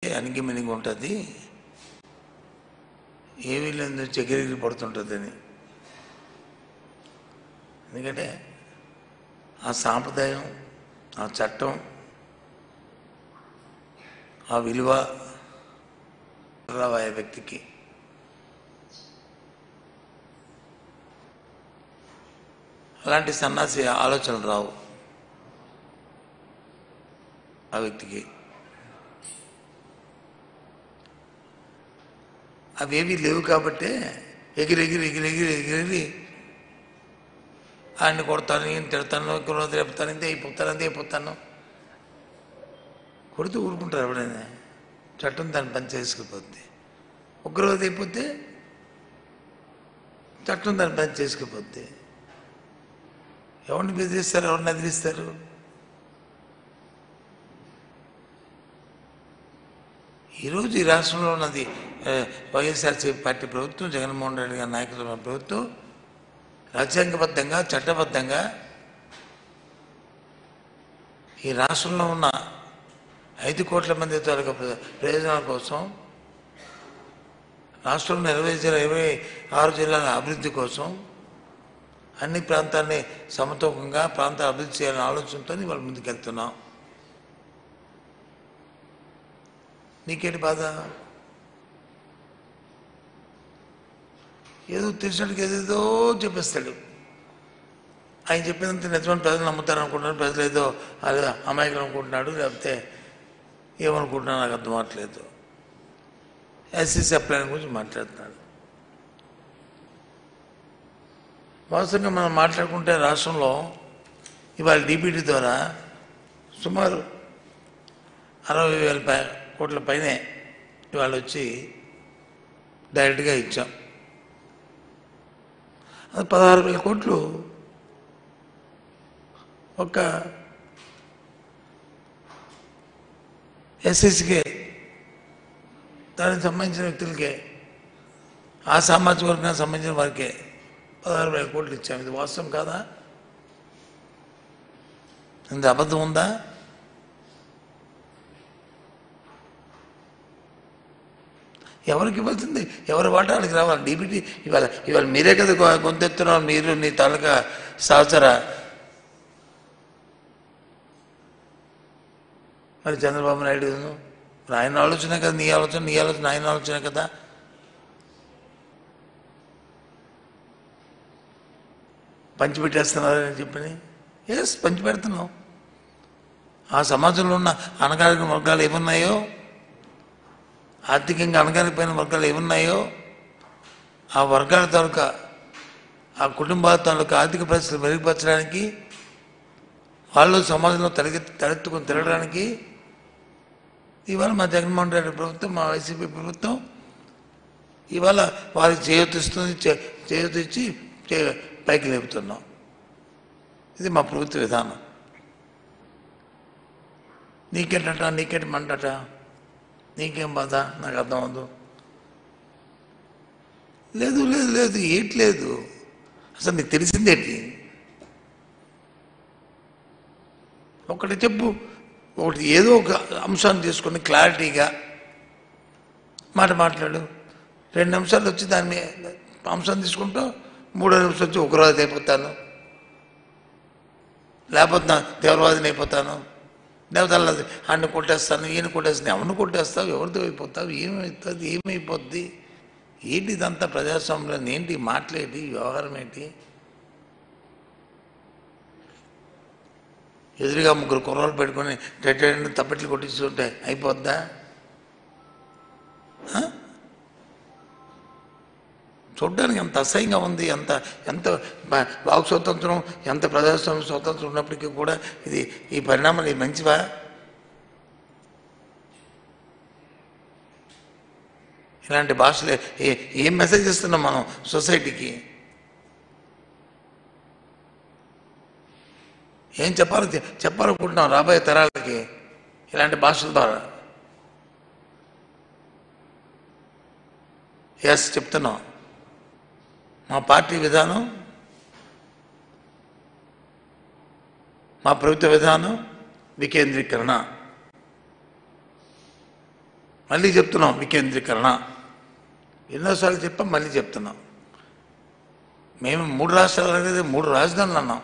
అణిగి మినిగి ఉంటుంది ఏమీ లేదు చెగిరిగిరి పడుతుంటుంది అని ఎందుకంటే ఆ సాంప్రదాయం ఆ చట్టం ఆ విలువ రావు ఆ వ్యక్తికి అలాంటి సన్నాసి ఆలోచనలు రావు ఆ వ్యక్తికి అవేవి లేవు కాబట్టే ఎగిరి ఎగిరి ఎగిరి ఎగిరి ఎగిరి ఆయన్ని కొడతాను ఈయన తిడతాను ఇంకొక రేపుతాను ఇంతే అయిపోతాను అంతే అయిపోతాను కొడుతూ ఊరుకుంటారు ఎవడైనా చట్టం దాన్ని పని చేసుకుపోద్ది ఒకరోజు అయిపోతే చట్టం దాన్ని పని చేసుకుపోద్ది ఎవరిని బెదిరిస్తారు ఎవరిని ఎదిరిస్తారు ఈరోజు ఈ రాష్ట్రంలో ఉన్నది ఆ, వైఎస్ఆర్సీపీ పార్టీ ప్రభుత్వం జగన్మోహన్ రెడ్డి గారి నాయకత్వం ప్రభుత్వం రాజ్యాంగబద్ధంగా చట్టబద్ధంగా ఈ రాష్ట్రంలో ఉన్న ఐదు కోట్ల మంది తాలూకా ప్ర- ప్రయోజనాల కోసం రాష్ట్రంలో ఇరవై జిల్లా ఇరవై ఆరు జిల్లాల అభివృద్ధి కోసం అన్ని ప్రాంతాన్ని సమతూకంగా ప్రాంతాలు అభివృద్ధి చేయాలనే ఆలోచనతో వాళ్ళు ముందుకెళ్తున్నాం నీకేంటి బాధ ఏదో తెలిసినట్టుగా ఏదేదో చెప్పేస్తాడు ఆయన చెప్పినంత నిజమని ప్రజలు నమ్ముతారు అనుకుంటున్నారు ప్రజలు ఏదో అదే అమాయకులు అనుకుంటున్నాడు లేకపోతే ఏమనుకుంటున్నా నాకు అర్థం అవ్వట్లేదు ఎస్సీ సప్లైన్ గురించి మాట్లాడుతున్నాడు వాస్తవంగా మనం మాట్లాడుకుంటే రాష్ట్రంలో ఇవాళ డీబీటీ ద్వారా సుమారు అరవై వేల పై కోట్ల పైనే ఇవాళ వచ్చి డైరెక్ట్గా ఇచ్చాం అది పదహారు వేల కోట్లు ఒక ఎస్ఎస్కే దానికి సంబంధించిన వ్యక్తులకే ఆ సామాజిక వర్గానికి సంబంధించిన వారికే పదహారు వేల కోట్లు ఇచ్చాం ఇది వాస్తవం కాదా ఇంత అబద్ధం ఉందా ఎవరికి ఇవ్వాల్సింది ఎవరి వాటానికి రావాలి డీబీటీ ఇవాళ ఇవాళ మీరే కదా గొ- గొంతెత్తున్నారు మీరు నీ తాలూకా సహచర మరి చంద్రబాబు నాయుడు మరి ఆయన ఆలోచన కదా నీ ఆలోచన నీ ఆలోచన ఆయన ఆలోచన కదా పంచిపెట్టేస్తున్నారని చెప్పని ఎస్ పంచిపెడుతున్నాం ఆ సమాజంలో ఉన్న అనగారిన వర్గాలు ఏమున్నాయో ఆర్థికంగా అణగారిపోయిన వర్గాలు ఏమున్నాయో ఆ వర్గాల తాలూకా ఆ కుటుంబాల తాలూకా ఆర్థిక పరిస్థితులు మెరుగుపరచడానికి వాళ్ళు సమాజంలో తలెత్తి తలెత్తుకొని తిరగడానికి ఇవాళ మా జగన్మోహన్ రెడ్డి ప్రభుత్వం మా వైసీపీ ప్రభుత్వం ఇవాళ వారికి చేయూతిస్తుంది చే- చేయూతిచ్చి చే- పైకి లేపుతున్నాం ఇది మా ప్రభుత్వ విధానం నీకేంటట నీకేంటి మంటట నీకేం బాధ నాకు అర్థం అవ్వదు లేదు లేదు లేదు ఏంటి లేదు అసలు నీకు తెలిసిందేంటి ఒకటి చెప్పు ఒకటి ఏదో ఒక అంశాన్ని తీసుకొని క్లారిటీగా మాట మాట్లాడు రెండు నిమిషాలు వచ్చి దాని మీద అంశం తీసుకుంటూ మూడో నిమిషం వచ్చి ఉగ్రవాది అయిపోతాను లేకపోతే నా తీవ్రవాదిని అయిపోతాను లేకపోతే అలా అన్ని కొట్టేస్తాను ఈయన కొట్టేస్తాను ఎవరిని కొట్టేస్తావు ఎవరితో అయిపోతావు ఏమైతుంది ఏమైపోద్ది ఏంటి ఇదంతా ప్రజాస్వామ్యంలో ఏంటి మాట్లాడేటి వ్యవహారం ఏంటి ఎదురుగా ముగ్గురు కుర్రలు పెట్టుకొని టెట్టెంట్ తప్పెట్లు కొట్టిస్తుంటే అయిపోద్దా ఆ? చూడ్డానికి ఎంత అసహ్యంగా ఉంది ఎంత ఎంత బా- వాక్ స్వాతంత్రం ఎంత ప్రజాస్వామ్య స్వాతంత్రం ఉన్నప్పటికీ కూడా ఇది ఈ పరిణామాలు ఇది మంచివా ఇలాంటి భాషలు ఏ- ఏం మెసేజ్ ఇస్తున్నాం మనం సొసైటీకి ఏం చెప్పాలో చె- చెప్పాలనుకుంటున్నాం రాబోయే తరాలకి ఇలాంటి భాషల ద్వారా ఎస్ చెప్తున్నాం మా పార్టీ విధానం మా ప్రభుత్వ విధానం వికేంద్రీకరణ మళ్ళీ చెప్తున్నాం వికేంద్రీకరణ ఎన్నోసార్లు చెప్పాం మళ్ళీ చెప్తున్నాం మేము మూడు రాష్ట్రాలు అనేది మూడు రాజధానులు అన్నాం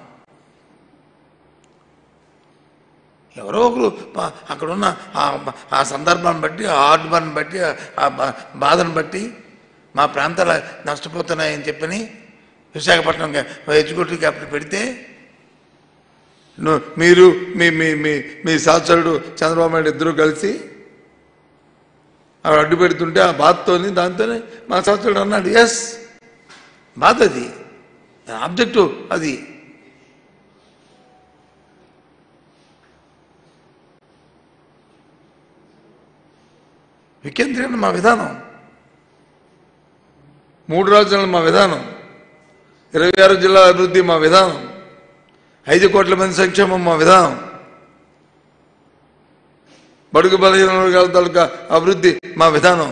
ఎవరో ఒకరు ప- అక్కడున్న ఆ- ఆ సందర్భాన్ని బట్టి ఆ ఆర్డబాన్ని బట్టి ఆ బా- బాధను బట్టి మా ప్రాంతాలు నష్టపోతున్నాయని చెప్పని విశాఖపట్నం ఎగ్జిక్యూటివ్ క్యాపిటల్ పెడితే ను- మీరు మీ మీ మీ మీ సహచరుడు చంద్రబాబు నాయుడు ఇద్దరు కలిసి ఆవిడ అడ్డు పెడుతుంటే ఆ బాధతోని దాంతోనే మా సహచరుడు అన్నాడు ఎస్ బాధ అది ఆబ్జెక్టివ్ అది వికేంద్రీకరణ మా విధానం మూడు రాజ్యాలు మా విధానం ఇరవై ఆరు జిల్లాల అభివృద్ధి మా విధానం ఐదు కోట్ల మంది సంక్షేమం మా విధానం బడుగు బలహీన వర్గాల తాలూకా అభివృద్ధి మా విధానం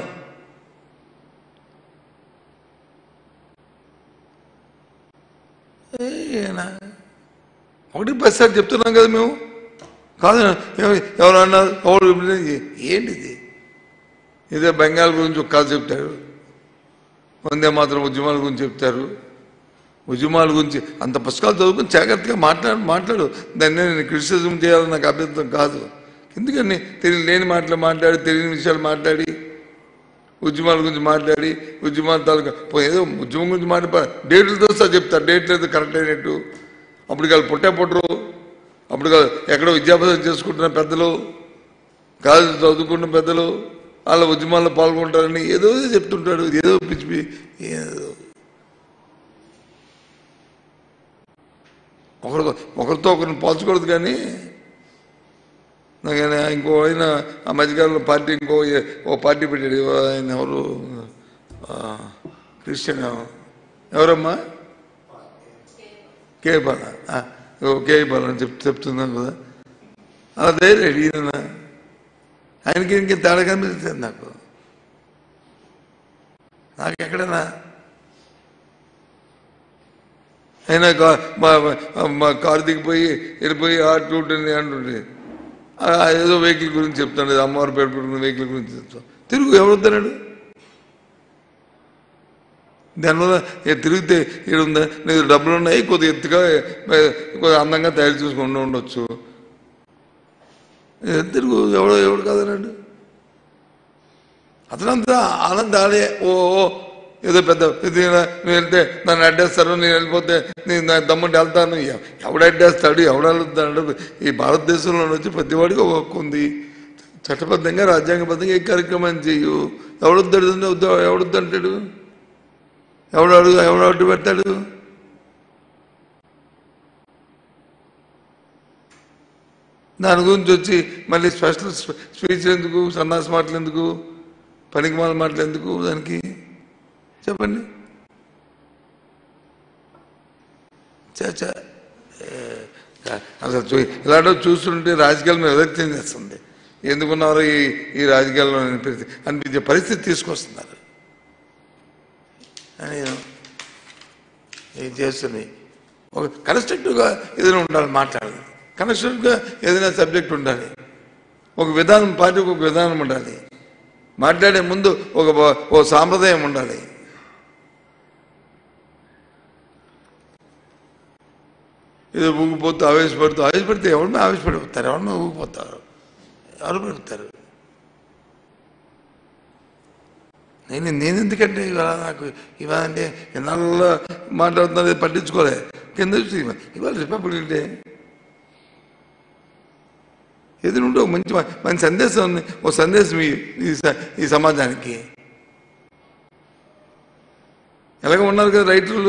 ఈయన ఒకటి పది సార్లు చెప్తున్నాం కదా మేము కాదు ఎవ- ఎవరు అన్నారు ఎవరు ఏంటిది ఇదే బెంగాల్ గురించి ఒక కథ చెప్తారు వందే మాత్రం ఉద్యమాల గురించి చెప్తారు ఉద్యమాల గురించి అంత పుస్తకాలు చదువుకుని జాగ్రత్తగా మాట్లాడు మాట్లాడు దాన్ని నేను క్రిటిసిజం చేయాలని నాకు అభ్యంతరం కాదు ఎందుకని తెలియని లేని మాటలు మాట్లాడి తెలియని విషయాలు మాట్లాడి ఉద్యమాల గురించి మాట్లాడి ఉద్యమాల తాలూకా పో- ఏదో ఉద్యమం గురించి మాట్లాడి డేట్లతో సహా చెప్తారు డేట్లు ఏదో కరెక్ట్ అయినట్టు అప్పుడు వాళ్ళు పుట్టే పుట్టరు అప్పుడు కాదు ఎక్కడో విద్యాభ్యాసం చేసుకుంటున్న పెద్దలు కాలేజీ చదువుకున్న పెద్దలు వాళ్ళ ఉద్యమాల్లో పాల్గొంటారని ఏదో చెప్తుంటాడు ఏదో పిచ్చి పి- ఏదో ఒకరు ఒకరితో ఒకరిని పోల్చకూడదు కానీ నాకు ఆయన ఇంకో ఆయన ఆ మధ్యకాలంలో పార్టీ ఇంకో ఏ- ఓ పార్టీ పెట్టాడు ఆయన ఎవరు ఆ, క్రిస్టియన్ ఎవరమ్మా కే బాల ఆ, ఓ కే బాల అని చెప్ చెప్తున్నాను కదా అలా ధైర్యం ఈయన ఆయనకి ఇంక తేడా కనిపిస్తుంది నాకు నాకు ఎక్కడైనా అయినా కా- మా మా- మా కారు దిగిపోయి వెళ్ళిపోయి ఆ టూట్ అని అంటుండే ఆ ఏదో వెహికల్ గురించి చెప్తాడు అమ్మవారి పేరు పెట్టుకున్న వెహికల్ గురించి చెప్తాం తిరుగు ఎవరుతున్నాడు దానివల్ల ఏ తిరిగితే ఇక్కడ ఉందా లేదు డబ్బులు ఉన్నాయి కొద్దిగా ఎత్తుగా ఏ, కొద్దిగా అందంగా తయారు చేసుకుంటూ ఉండొచ్చు ఏ, తిరుగు ఎవడో ఎవడు కాదన్నాడు అతనంతా ఆనంద ఆడే ఓ ఓ, ఏదో పెద్ద ఇది నా- నువ్వు వెళ్తే నన్ను అడ్డేస్తారు నేను వెళ్ళిపోతే నేను నా తమ్ముడు వెళ్తాను ఎవ- ఎవడు అడ్డేస్తాడు ఎవడు వెళ్తాడు ఈ భారతదేశంలో వచ్చి ప్రతి వాడికి ఒక హక్కు ఉంది చట్టబద్ధంగా రాజ్యాంగబద్ధంగా ఏ కార్యక్రమం చేయు ఎవడొద్దాడు ఎవడొద్దంటాడు ఎవడు అడుగు ఎవడు అడ్డు పెడతాడు దాని గురించి వచ్చి మళ్ళీ స్పెషల్ స్పీచ్ ఎందుకు సన్నాస మాటలు ఎందుకు పనికిమాల మాటలు ఎందుకు దానికి చెప్పండి చ చ అసలు చూ ఇలాంటి చూస్తుంటే రాజకీయాల మీద విరక్తి చేస్తుంది ఎందుకున్నారు ఈ ఈ రాజకీయాల్లో అనిపించే అనిపించే పరిస్థితి తీసుకొస్తున్నారు అని ఇది చేస్తుంది ఒక కన్స్ట్రక్టివ్గా ఏదైనా ఉండాలి మాట్లాడాలి కన్స్ట్రక్టివ్గా ఏదైనా సబ్జెక్ట్ ఉండాలి ఒక విధానం పార్టీకి ఒక విధానం ఉండాలి మాట్లాడే ముందు ఒక ఓ సాంప్రదాయం ఉండాలి ఏదో ఊగిపోతూ ఆవేశపడుతూ ఆవేశపడితే ఎవరి మీద ఆవేశపడిపోతారు ఎవరి మీద ఊగిపోతారు ఎవరు పెడతారు నేను నేను ఎందుకంటే ఇవాళ నాకు ఇవాళ అంటే ఎన్నాళ్ళ మాట్లాడుతున్నది పట్టించుకోలే కింద చూసి ఇవాళ రిపబ్లిక్ డే ఎదురుంటే ఒక మంచి మంచి సందేశం ఉంది ఒక సందేశం ఈ ఈ స- ఈ సమాజానికి ఎలాగ ఉన్నారు కదా రైతులు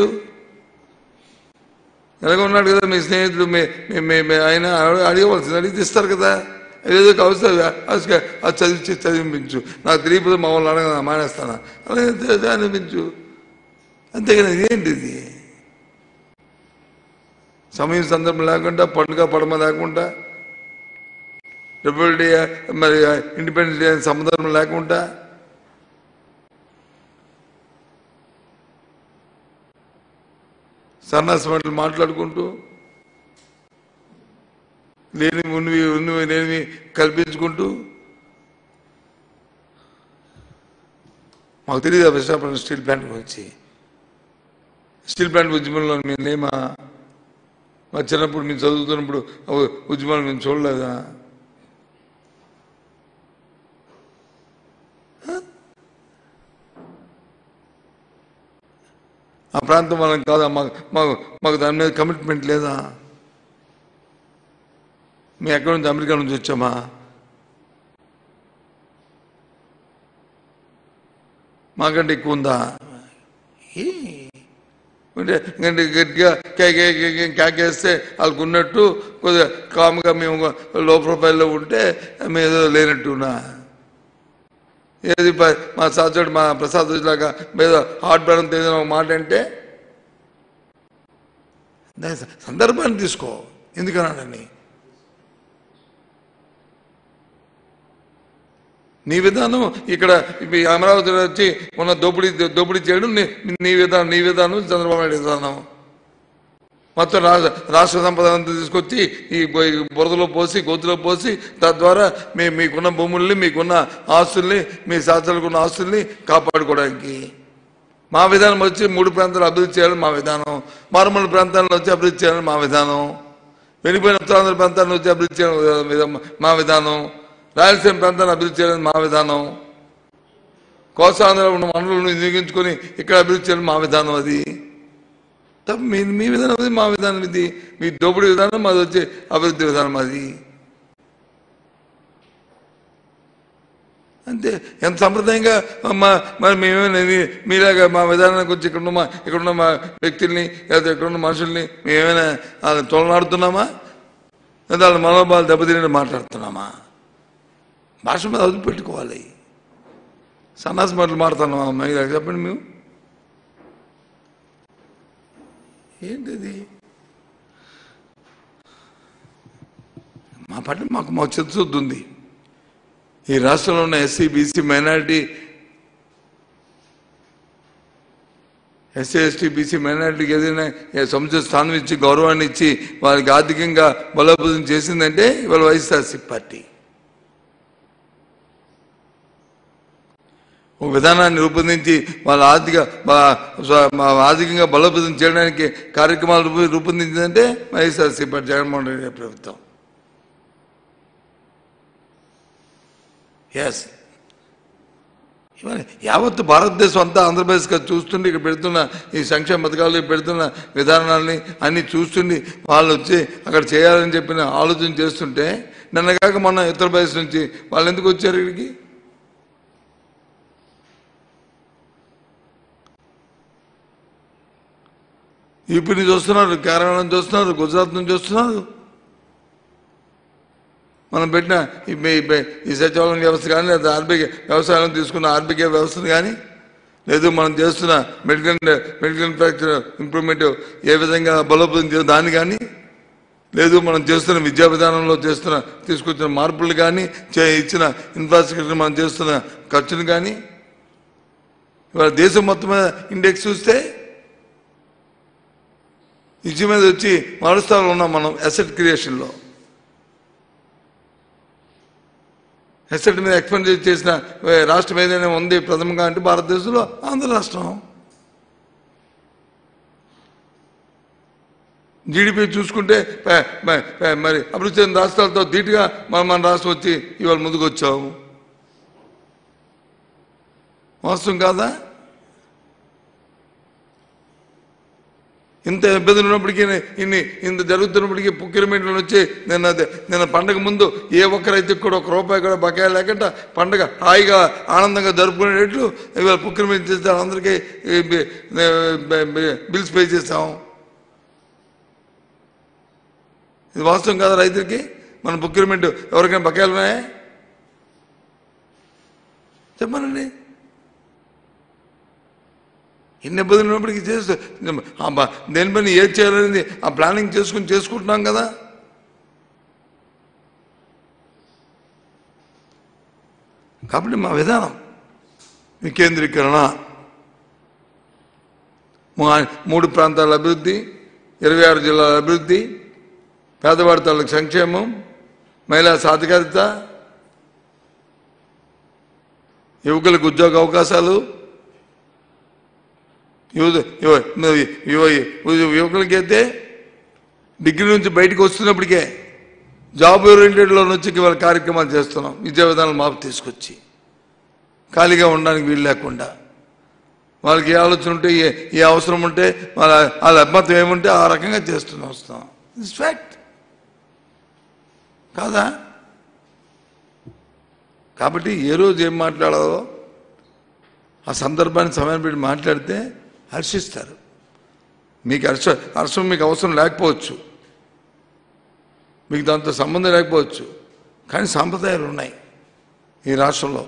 ఎలాగ ఉన్నాడు కదా మీ స్నేహితుడు మీ మీ- మీ మీ ఆయన అడగవలసింది అడిగితే ఇస్తారు కదా ఏదో అవసరం అది చదివించి చదివించు నాకు తెలియకపోతే మా వాళ్ళు అడగ మానేస్తానా అలాగే అనిపించు అంతేగాని ఇదేంటి ఇది సమయం సందర్భం లేకుండా పండుగ పడమ లేకుండా రిపబ్లిక్ డే మరి ఇండిపెండెన్స్ డే సందర్భం లేకుండా సన్నాసి మాటలు మాట్లాడుకుంటూ లేని ఉన్నవి ఉన్నవి లేనివి కల్పించుకుంటూ మాకు తెలియదు విశాఖపట్నం స్టీల్ ప్లాంట్ గురించి స్టీల్ ప్లాంట్ ఉద్యమంలో మేము లేమా మా చిన్నప్పుడు మేము చదువుతున్నప్పుడు ఆ ఉద్యమాలు మేము చూడలేదా ఆ ప్రాంతం వాళ్ళం కాదా మాకు మాకు మాకు దాని మీద కమిట్మెంట్ లేదా మేము ఎక్కడి నుంచి అమెరికా నుంచి వచ్చామా మాకంటే ఎక్కువ ఉందా ఏ అంటే ఇంకంటే గట్టిగా కే కే కే కే కేకేస్తే వాళ్ళకు ఉన్నట్టు కొద్దిగా కామ్గా మేము లో ప్రొఫైల్లో ఉంటే మేము ఏదో లేనట్టునా ఏది ప- మా సాచుడు మా ప్రసాద్ లాగా ఏదో హార్ట్ బెరం తెలియని ఒక మాట అంటే దాని స- సందర్భాన్ని తీసుకో ఎందుకన్నాడని నీ విధానం ఇక్కడ ఇప్పుడు ఈ అమరావతిలో వచ్చి ఉన్న దోపిడీ దోపిడీ చేయడం నీ నీ విధానం నీ విధానం చంద్రబాబు నాయుడు విధానం మొత్తం రాష్ట్ర రాష్ట్ర సంపద అంతా తీసుకొచ్చి ఈ బొ- ఈ బురదలో పోసి గోతులో పోసి తద్వారా మీ మీకున్న భూముల్ని మీకున్న ఆస్తుల్ని మీ శాస్త్రాలకు ఉన్న ఆస్తుల్ని కాపాడుకోవడానికి మా విధానం వచ్చి మూడు ప్రాంతాలు అభివృద్ధి చేయాలని మా విధానం మారుమూల ప్రాంతాల్లో వచ్చి అభివృద్ధి చేయాలని మా విధానం వెళ్ళిపోయిన ఉత్తరాంధ్ర ప్రాంతాలను వచ్చి అభివృద్ధి చేయాలని విధా- మా విధానం రాయలసీమ ప్రాంతాన్ని అభివృద్ధి చేయాలని మా విధానం కోస్తాంధ్రలో ఉన్న వనరులను వినియోగించుకొని ఇక్కడ అభివృద్ధి చేయాలని మా విధానం అది తప్ప మీ మీ విధానం అది మా విధానం ఇది మీ దోపిడీ విధానం మాది వచ్చి అభివృద్ధి విధానం అది అంతే ఎంత సంప్రదాయంగా మా మరి మేమేమైనా ఇది- మీలాగా మా విధానానికి వచ్చి ఇక్కడ ఉన్న మా ఇక్కడ ఉన్న మా వ్యక్తుల్ని లేదా ఇక్కడ ఉన్న మనుషుల్ని మేమేమైనా వాళ్ళని తొలనాడుతున్నామా లేదా వాళ్ళ మనోభావాలు దెబ్బతిని మాట్లాడుతున్నామా భాష మీద అదుపు పెట్టుకోవాలి సన్నాసి మాటలు మాడుతున్నామా మీరు చెప్పండి మేము ఏంటిది మా పట్ల మాకు మాకు చిత్తశుద్ధి ఉంది ఈ రాష్ట్రంలో ఉన్న SC BC minority SC ST BC మైనారిటీకి ఏదైనా ఏ సముచిత స్థానం ఇచ్చి గౌరవాన్ని ఇచ్చి వారికి ఆర్థికంగా బలోపేతం చేసిందంటే ఇవాళ వైఎస్ఆర్సీ పార్టీ ఒక విధానాన్ని రూపొందించి వాళ్ళ ఆర్థిక బా- స్వ- మా ఆర్థికంగా బలోపేతం చేయడానికి కార్యక్రమాలు రూపొ- రూపొందించిందంటే వైఎస్ఆర్సీ పార్టీ జగన్మోహన్ రెడ్డి గారి ప్రభుత్వం ఎస్ ఇవాళ యావత్ భారతదేశం అంతా ఆంధ్రప్రదేశ్గా చూస్తుండి ఇక్కడ పెడుతున్న ఈ సంక్షేమ పథకాలు పెడుతున్న విధానాలని అన్ని చూస్తుండి వాళ్ళు వచ్చి అక్కడ చేయాలని చెప్పిన ఆలోచన చేస్తుంటే నిన్నగాక మొన్న ఉత్తరప్రదేశ్ నుంచి వాళ్ళు ఎందుకు వచ్చారు ఇక్కడికి యూపీ నుంచి వస్తున్నారు కేరళ నుంచి వస్తున్నారు గుజరాత్ నుంచి వస్తున్నారు మనం పెట్టిన ఈ మీ- మీ- ఈ సచివాలయం వ్యవస్థ కానీ లేదా ఆర్బీకే వ్యవసాయం తీసుకున్న ఆర్బీకే వ్యవస్థను కానీ లేదు మనం చేస్తున్న మెడికల్ మెడికల్ ఇన్ఫ్రాస్ట్రక్చర్ ఇంప్రూవ్మెంట్ ఏ విధంగా బలోపేతం చేయ దాన్ని కానీ లేదు మనం చేస్తున్న విద్యా విధానంలో చేస్తున్న తీసుకొచ్చిన మార్పులు కానీ చే- ఇచ్చిన ఇన్ఫ్రాస్ట్రక్చర్ మనం చేస్తున్న ఖర్చును కానీ ఇవాళ దేశం మొత్తం మీద ఇండెక్స్ చూస్తే ఇచ్చి మీద వచ్చి మారుస్తాలో ఉన్నాం మనం అసెట్ క్రియేషన్లో ఎస్ఎట్ మీద ఎక్స్పెండిచర్ చేసిన ఏ, రాష్ట్రం ఏదైనా ఉంది ప్రథమంగా అంటే భారతదేశంలో ఆంధ్ర రాష్ట్రం జీడిపి చూసుకుంటే ప- ప- ప- మరి అభివృద్ధి చెందిన రాష్ట్రాలతో ధీటుగా మన మన రాష్ట్రం వచ్చి ఇవాళ ముందుకు వచ్చాము వాస్తవం కాదా ఇంత ఇబ్బందులు ఉన్నప్పటికీ ఇన్ని ఇంత జరుగుతున్నప్పటికీ పుక్కిరమీటలు వచ్చి నిన్న అదే- నిన్న పండగ ముందు ఏ ఒక్కరైతే కూడా ఒక రూపాయి కూడా బకాయి లేకుండా పండగ హాయిగా ఆనందంగా జరుపుకునేటట్లు ఇవాళ పుక్కిరమీట చేస్తాం అందరికీ ఈ బి- బి- బి- బిల్స్ పే చేస్తాం ఇది వాస్తవం కాదా రైతులకి మన పుక్కిరమీట ఎవరికైనా బకాయిలు ఉన్నాయా చెప్పనండి ఎన్ని ఇబ్బందులు ఉన్నప్పటికీ చేస్తూ ఆ బ- దేనిపైన ఏది చేయాలనేది ఆ ప్లానింగ్ చేసుకుని చేసుకుంటున్నాం కదా కాబట్టి మా విధానం వికేంద్రీకరణ మా- మూడు ప్రాంతాల అభివృద్ధి ఇరవై ఆరు జిల్లాల అభివృద్ధి పేదవాడి తాలూకు సంక్షేమం మహిళా సాధికారిత యువకులకు ఉద్యోగ అవకాశాలు యువత యువ- యువ- యువ- యువకులకైతే డిగ్రీ నుంచి బయటకు వస్తున్నప్పటికే జాబ్ ఓరియంటెడ్లో నుంచి ఇవాళ కార్యక్రమాలు చేస్తున్నాం విద్యా విధానాలు మార్పు తీసుకొచ్చి ఖాళీగా ఉండడానికి వీలు లేకుండా వాళ్ళకి ఏ ఆలోచన ఉంటే ఏ ఏ అవసరం ఉంటే వాళ్ళ వాళ్ళ అభిమతం ఏముంటే ఆ రకంగా చేస్తున్నాం వస్తాం ఇట్స్ ఫ్యాక్ట్ కాదా కాబట్టి ఏ రోజు ఏం మాట్లాడాలో ఆ సందర్భాన్ని సమయం పెట్టి మాట్లాడితే హర్షిస్తారు మీకు హర్ష హర్షం మీకు అవసరం లేకపోవచ్చు మీకు దాంతో సంబంధం లేకపోవచ్చు కానీ సాంప్రదాయాలు ఉన్నాయి ఈ రాష్ట్రంలో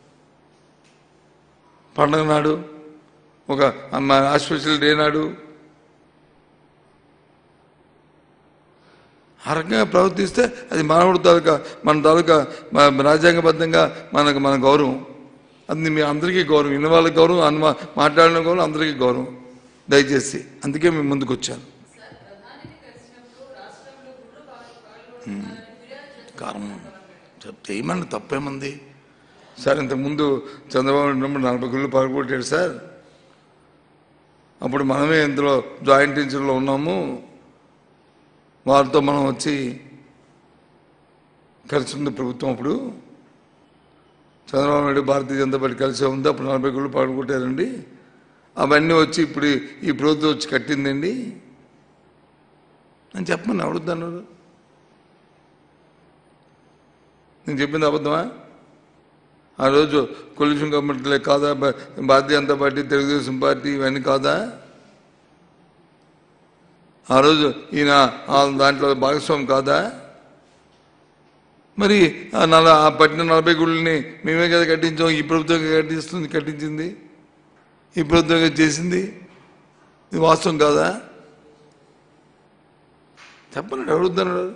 పండగ నాడు ఒక స్పెషల్ డే నాడు ఆ రకంగా ప్రవర్తిస్తే అది మానవుడి తాలూకా మన తాలూకా మన రాజ్యాంగబద్ధంగా మనకు మన గౌరవం అది మీ అందరికీ గౌరవం ఇన్న వాళ్ళకి గౌరవం అన్న మాట్లాడిన గౌరవం అందరికీ గౌరవం దయచేసి అందుకే మేము ముందుకు వచ్చాను కారణం చెప్తే ఏమన్నా తప్పేముంది సార్ ఇంతకుముందు చంద్రబాబు ఉన్నప్పుడు నలభై గుళ్ళు పగలగొట్టాడు సార్ అప్పుడు మనమే ఇందులో జాయింట్ వెంచర్లో ఉన్నాము వారితో మనం వచ్చి కలిసి ఉంది ప్రభుత్వం అప్పుడు చంద్రబాబు నాయుడు భారతీయ జనతా పార్టీ కలిసి ఉంది అప్పుడు నలభై గుళ్ళు పగలగొట్టారండి అవన్నీ వచ్చి ఇప్పుడు ఈ ప్రభుత్వం వచ్చి కట్టిందండి అని చెప్పమని అడుగుతున్నారు నేను చెప్పింది అబద్ధమా ఆ రోజు కొల్యూషన్ గవర్నమెంట్లే కాదా బ- భారతీయ జనతా పార్టీ తెలుగుదేశం పార్టీ ఇవన్నీ కాదా ఆ రోజు ఈయన ఆ దాంట్లో భాగస్వామి కాదా మరి ఆ నల ఆ పట్టిన నలభై గుళ్ళని మేమే కదా కట్టించాం ఈ ప్రభుత్వం కట్టిస్తుంది కట్టించింది ఈ ప్రభుత్వం కదా చేసింది ఇది వాస్తవం కాదా చెప్పండి అడుగుతున్నాడు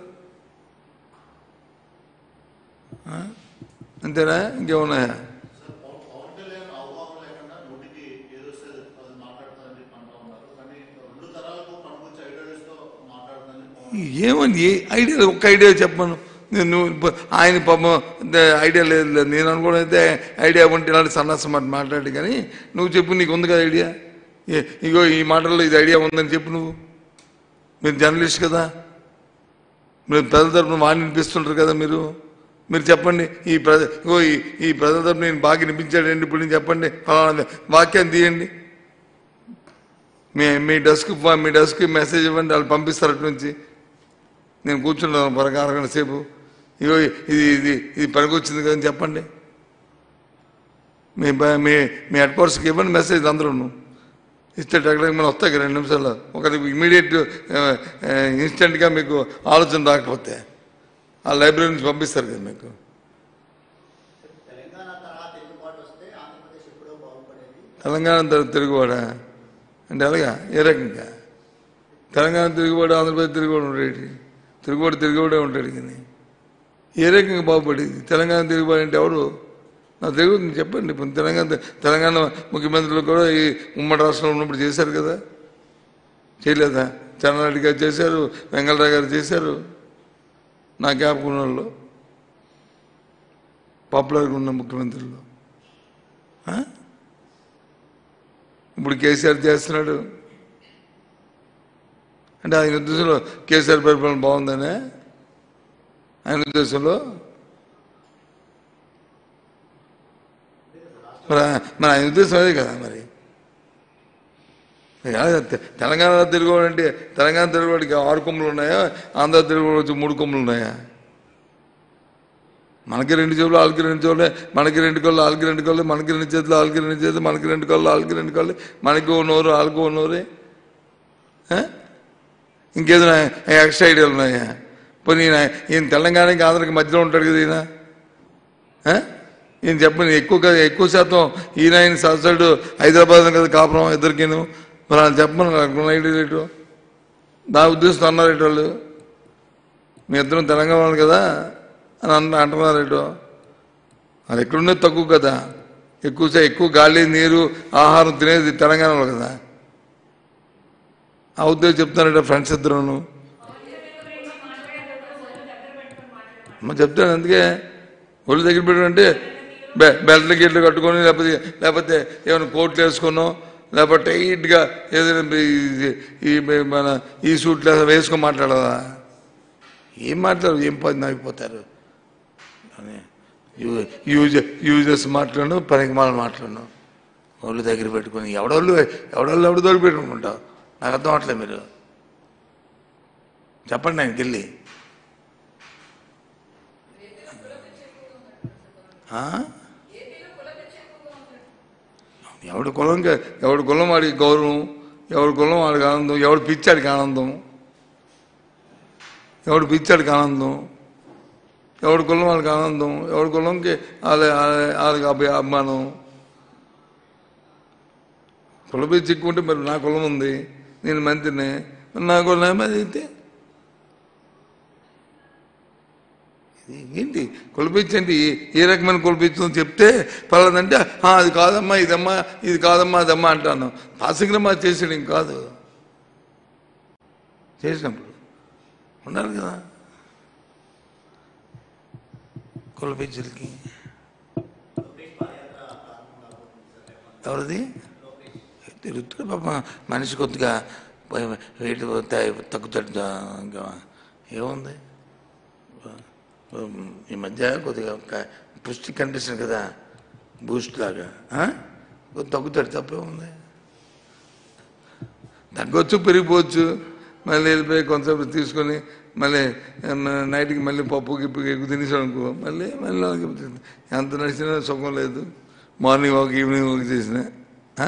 ఆ? అంతేనా ఇంకేమున్నాయా పవన్ కళ్యాణ్ అవగాహన లేకుండా నోటికి ఏదొస్తే అది మాట్లాడుతుందని చెప్పి అంటా ఉన్నారు కానీ రెండు తరాలకు పనికొచ్చే ఐడియాలజీతో మాట్లాడుతుందని ఏమని ఏ ఐడియా ఒక్క ఐడియా చెప్పను నేను నువ్వు ప- ఆయన పాపం ద- ఐడియా లేదు లేదు. నేను అనుకోవడం అయితే ఐడియా ఉంటే ఇలాంటి సన్నాసం మాట మాట్లాడి కానీ నువ్వు చెప్పు నీకు ఉంది కదా ఐడియా ఏ- ఇగో ఈ మాటల్లో ఇది ఐడియా ఉందని చెప్పు నువ్వు మీరు జర్నలిస్ట్ కదా మీరు ప్రజల తరపున వాడిని వినిపిస్తుంటారు కదా మీరు మీరు చెప్పండి ఈ ప్రజ ఇగో ఈ ఈ ప్రజల తరపున నేను బాగా వినిపించాడండి ఇప్పుడు నేను చెప్పండి ఫలానా వాక్యాన్ని తీయండి మీ మీ డెస్క్ మీ డెస్క్ మెసేజ్ ఇవ్వండి వాళ్ళు పంపిస్తారు అటు నుంచి నేను కూర్చున్నాను పరగ అరగంట సేపు ఇగో ఇది ఇది ఇది పనికొచ్చింది కదా అని చెప్పండి మీ బ- మీ మీ హెడ్ క్వార్టర్స్కి ఇవ్వండి మెసేజ్ అందరూ ఇస్తే టక్కడికి మనం వస్తాయి కదా రెండు నిమిషాల్లో ఒకరికి ఇమీడియట్ ఇన్స్టెంట్గా మీకు ఆలోచన రాకపోతే ఆ లైబ్రరీ నుంచి పంపిస్తారు కదా మీకు తెలంగాణ తర్వాత ఎన్నుబాటు వస్తే ఆంధ్రప్రదేశ్ ఎప్పుడో బాగుపడేది తెలంగాణ తర- తిరుగుబాడా అంటే అలాగా ఏ రకంగా తెలంగాణ తిరుగుబాటు ఆంధ్రప్రదేశ్ తిరుగుబాటు ఉండేటి తిరుగుబాటు తిరుగుబాటే ఉంటాడు కానీ ఏ రకంగా బాగుపడేది తెలంగాణ తిరుగుబాటు అంటే ఎవరు నా తెలుగు చెప్పండి ఇప్పుడు తెలంగాణ తెలంగాణ ముఖ్యమంత్రులు కూడా ఈ ఉమ్మడి రాష్ట్రంలో ఉన్నప్పుడు చేశారు కదా చేయలేదా చంద్రరెడ్డి గారు చేశారు వెంగళరావు గారు చేశారు నా జ్ఞాపకం వాళ్ళు పాపులర్గా ఉన్న ముఖ్యమంత్రులు ఆ? ఇప్పుడు కేసీఆర్ చేస్తున్నాడు అంటే ఆయన ఉద్దేశంలో కేసీఆర్ పరిపాలన బాగుందనే ఆయన ఉద్దేశంలో మరి ఆ- మరి ఆయన ఉద్దేశం అదే కదా మరి మరి అదే తె- తెలంగాణ తిరుగుబాటు అంటే తెలంగాణ తిరుగుబాటుకి ఆరు కొమ్ములు ఉన్నాయా ఆంధ్ర తిరుగుబాటు వచ్చి మూడు కొమ్ములు ఉన్నాయా మనకి రెండు చెవులు వాళ్ళకి రెండు చెవులే మనకి రెండు కళ్ళు వాళ్ళకి రెండు కళ్ళు మనకి రెండు చేతులు వాళ్ళకి రెండు చేతులు మనకి రెండు కళ్ళు వాళ్ళకి రెండు కళ్ళు మనకి ఓ నోరు వాళ్ళకి ఓ నోరే ఆ? ఇంకేదైనా ఎక్స్ట్రా ఐడియాలు ఉన్నాయా పోనీ ఈయన ఈయన తెలంగాణకి ఆంధ్రకి మధ్యలో ఉంటాడు కదా ఈయన ఆ? ఈయన చెప్పండి ఎక్కువ కదా ఎక్కువ శాతం ఈయన ఆయన సబ్సైడ్ హైదరాబాద్ కదా కాపురం ఇద్దరికిను మరి ఆయన చెప్పమని నాకు ఐడియా రేటు నా ఉద్దేశం అన్నారు రేటు వాళ్ళు మీ ఇద్దరం తెలంగాణ వాళ్ళు కదా అని అన్న అంటున్నారు రేటు అది ఎక్కడున్నది తక్కువ కదా ఎక్కువ సే- ఎక్కువ గాలి నీరు ఆహారం తినేది తెలంగాణలో కదా ఆ ఉద్దేశం చెప్తానట ఫ్రెండ్స్ ఇద్దరును అమ్మ చెప్తాను అందుకే ఒళ్ళు దగ్గర పెట్టాడంటే బె బెల్ట్ గిట్లు కట్టుకొని లేకపోతే లేకపోతే ఏమైనా కోట్లు వేసుకునో లేకపోతే టైట్గా ఏదైనా ఈ- ఈ మన ఈ సూట్లో వేసుకొని మాట్లాడదా ఏం మాట్లాడరు ఏం పని అయిపోతారు అని యూ- యూజ్ యూజర్స్ మాట్లాడను పనికి మాల మాట్లాడను ఒళ్ళు దగ్గర పెట్టుకుని ఎవడోళ్ళు ఎవడోళ్ళు ఎవడు తోడు పెట్టుకుంటావు నాకు అర్థం అవట్లేదు మీరు చెప్పండి ఆయనకి వెళ్ళి ఆ? ఎవడి కులం ఎవడి కులం వాడికి గౌరవం ఎవడి కులం వాడికి ఆనందం ఎవడు పిచ్చాడికి ఆనందం ఎవడు పిచ్చాడికి ఆనందం ఎవడి కులం వాళ్ళకి ఆనందం ఎవడి కులంకి వాళ్ళ వాళ్ళ- వాళ్ళకి అభి అభిమానం కులపై చిక్కుంటే మరి నా కులం ఉంది నేను మంత్రిని మరి నా కులం ఏమది అయితే ఇది ఏంటి కులపించండి ఏ రకమైన కులపించని చెప్తే పలాదంటే "ఆ, అది కాదమ్మా ఇదమ్మా ఇది కాదమ్మా అదమ్మా అంటాను పాసిగ్రమా చేసాడు ఇంక కాదు చేసినప్పుడు ఉండాలి కదా కులపించులకి ఎవరిది తిరుగుతుంది పాప మనిషి కొద్దిగా వెయిట్ తగ్గుతాడు ఇంకా ఏముంది ఈ మధ్య కొద్దిగా ఒక పుష్టి కనిపిస్తుంది కదా బూస్ట్ లాగా ఆ? కొద్ది తగ్గుతాడు తప్పే ఉంది తగ్గొచ్చు పెరిగిపోవచ్చు మళ్ళీ వెళ్ళిపోయి కొంతసేపు తీసుకొని మళ్ళీ ఏం, నైట్కి మళ్ళీ పప్పు గిప్పు ఎక్కువ తినేసాడు అనుకో మళ్ళీ మళ్ళీ అలాగే ఉంటుంది. ఎంత నడిచినా సుఖం లేదు మార్నింగ్ వాక్ ఈవినింగ్ వాక్ చేసిన ఆ?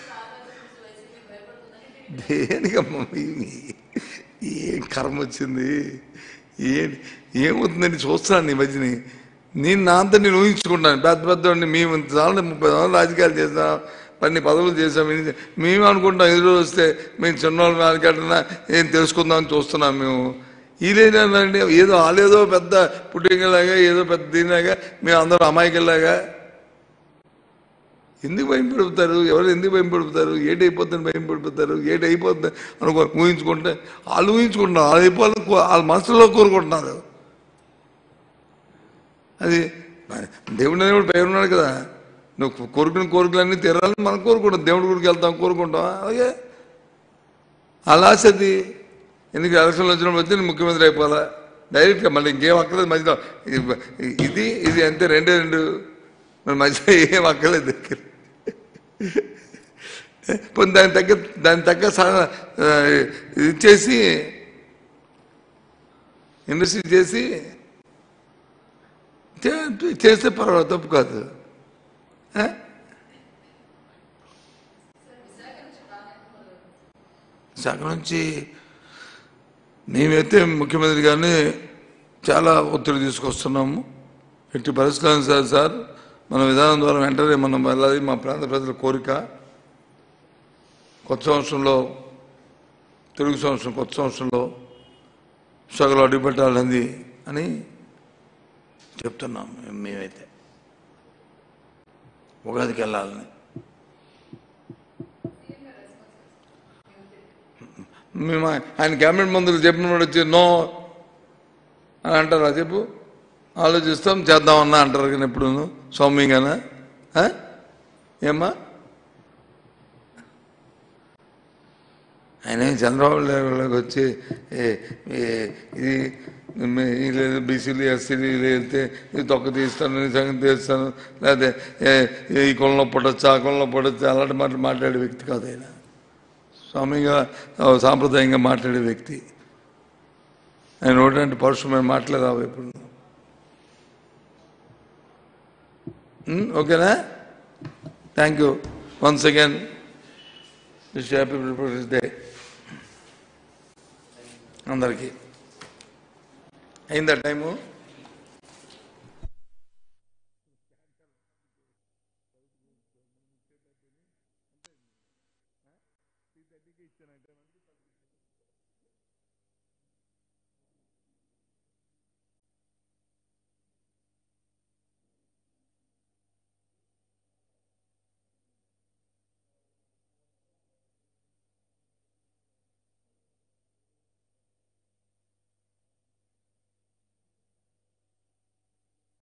దేనికమ్మా ఈ- ఏం కర్మ వచ్చింది ఏం ఏమవుతుందని చూస్తున్నాను ఈ మధ్యని నేను నా అంతా నేను ఊహించుకుంటాను పెద్ద పెద్ద మేము ఇంత చాలా ముప్పై సంవత్సరాలు రాజకీయాలు చేస్తాం పన్ని పదవులు చేసాం ఇది మేము అనుకుంటాం ఎదురు వస్తే మేము చిన్నవాళ్ళు మాట్లాడినా ఏం తెలుసుకుందామని చూస్తున్నాం మేము ఇదేనండి ఏదో వాళ్ళేదో పెద్ద పుట్టింగలాగా ఏదో పెద్ద దీనిలాగా మేము అందరం అమాయకుల్లాగా ఎందుకు భయం పడిపోతారు ఎవరు ఎందుకు భయం పడిపోతారు ఏటి అయిపోతుంది భయం పడిపోతారు ఏటి అయిపోతుంది అనుకో ఊహించుకుంటే వాళ్ళు ఊహించుకుంటున్నారు వాళ్ళు అయిపోవాలని కో- వాళ్ళ మనసులో కోరుకుంటున్నారు అది దేవుడు అనేవాడు పై ఉన్నాడు కదా నువ్వు కోరుకున్న కోరికలన్నీ తీరాలని మనం కోరుకుంటాం దేవుడి గుడికి వెళ్తాం కోరుకుంటాం అలాగే అలా ఆశ అది ఎందుకు ఎలక్షన్లు వచ్చినప్పుడు వచ్చి నేను ముఖ్యమంత్రి అయిపోవాలా డైరెక్ట్గా మళ్ళీ ఇంకేం అక్కర్లేదు మధ్యలో ఇది- ఇది ఇది అంతే రెండే రెండు మరి మధ్యలో ఏం అక్కర్లేదు దగ్గర పోనీ దాని తగ్గ దాని తగ్గ సా- ఆ, ఇది చేసి ఇండస్ట్రీ చేసి చే- చేస్తే పర్వాలేదు తప్పు కాదు ఆ? శాఖ నుంచి మేమైతే ముఖ్యమంత్రి గారిని చాలా ఒత్తిడి తీసుకొస్తున్నాము ఎట్టి పరిస్థితులను సార్ సార్ మన విధానం ద్వారా వెంటనే మనం వెళ్ళాలి మా ప్రాంత ప్రజల కోరిక కొత్త సంవత్సరంలో తెలుగు సంవత్సరం కొత్త సంవత్సరంలో సగలు అడ్డుపెట్టాలని అని చెప్తున్నాం మేమైతే ఉగాదికి వెళ్ళాలని మేము ఆయన క్యాబినెట్ మంత్రులు చెప్పినప్పుడు వచ్చి నో అని అంటారా చెప్పు ఆలోచిస్తాం చేద్దామన్నా అంటారు కానీ ఎప్పుడు సౌమ్యంగానా ఆ? ఏమ్మా ఆయన ఏం చంద్రబాబు నాయుడులోకి వచ్చి ఏ- ఏ- ఇది మే- ఈ లేదు బీసీలు ఎస్సీలు ఇలా వెళ్తే ఇది తొక్క తీస్తాను ఈ సంగతి తీస్తాను లేకపోతే ఏ- ఈ కులంలో పుట్టచ్చు ఆ కులంలో పుట్టచ్చు అలాంటి మాటలు మాట్లాడే వ్యక్తి కాదు ఆయన స్వామిగా సాంప్రదాయంగా మాట్లాడే వ్యక్తి ఆయన ఒకటంటే పరుషమైన మాటలే రావు ఇప్పుడు ఉమ్, ఓకేనా thank you once again wish happy republic day అందరికీ అయిందా టైము